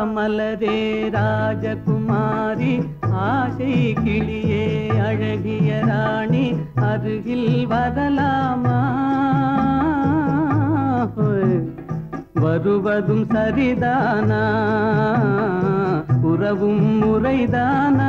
மலரே ராஜகுமாரி ஆசை கிளியே அழகிய ராணி அருகில் வரலாமா ஹோய். வருவதும் சரிதானா உறவும் முறைதானா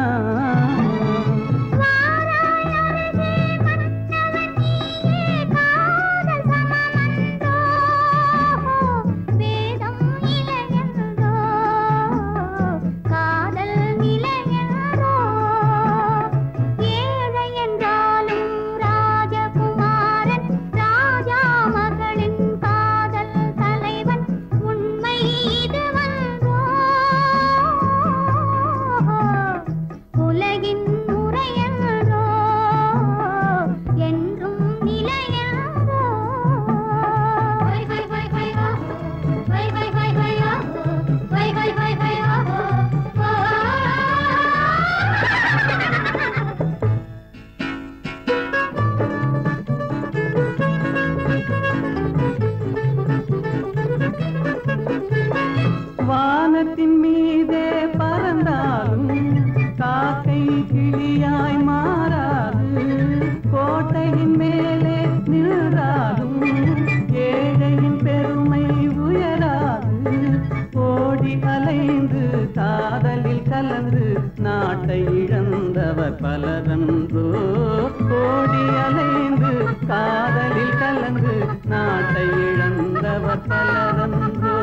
உலகின் முறையன்றோ என்றும் நிலையன்றோ வை வை வை வை ஆ வை வை வை வை ஆ வை வை வை வை ஆ வானத்தின் மீதே பறந்தாலும் காக்கை கிளியாய் மாறாது கோட்டையின் மேலே நின்றாலும் ஏழையின் பெருமை உயராது ஓடி அலைந்து காதலில் கலந்து நாட்டை இழந்தவர் பலரன்றோ ஓடி அலைந்து காதலில் கலந்து நாட்டை இழந்தவர் பலரன்றோ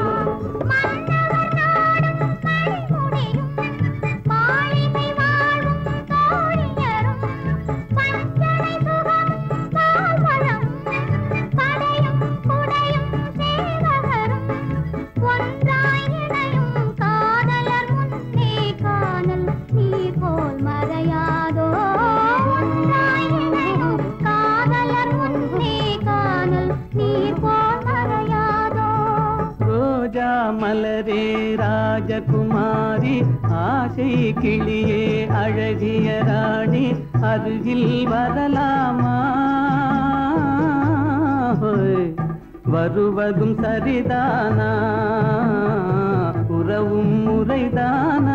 மாளிகை வாழும் தோழியரும் பஞ்சனை சுகம் பால்வளம் படையும் குடையும் சேவகரும் ஒன்றாய் இணையும் காதலர் முன்னே காணல் நீர் போல் மறையாதோ ஒன்றாய் இணையும் காதலர் முன்னே காணல் நீர் போல் மறையாதோ ரோஜா மலரே ராஜகுமாரி ஆசை கிளியே அழகிய ராணி அருகில் வரலாமா ஹோய். வருவதும் சரிதானா உறவும் முறைதானா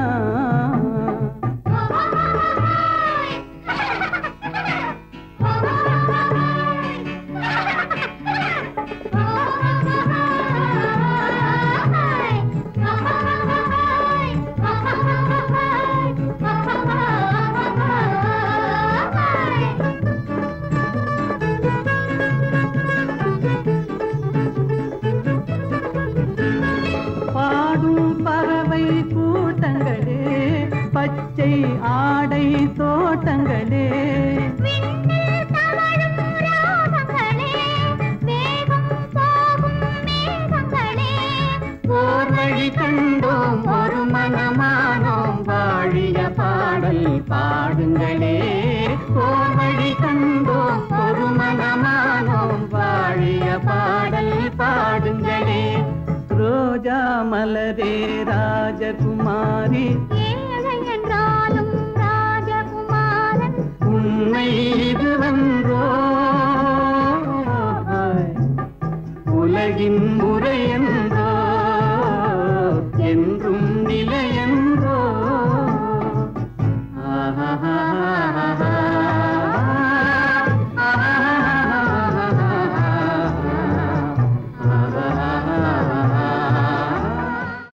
பாடும் பறவை கூட்டங்களே பச்சை ஆடை தோட்டங்களே விண்ணில் தவழும் ராகங்களே, வேகம் போகும் மேகங்களே, ஓர் வழி கண்டோம் ஒரு மனமானோம் வாழிய பாடல் பாடுங்களே ஓர் வழி கண்டோம் ஒரு மனமானோம் வாழிய பாடல் பாடுங்களே ரோஜா மலரே ராஜகுமாரி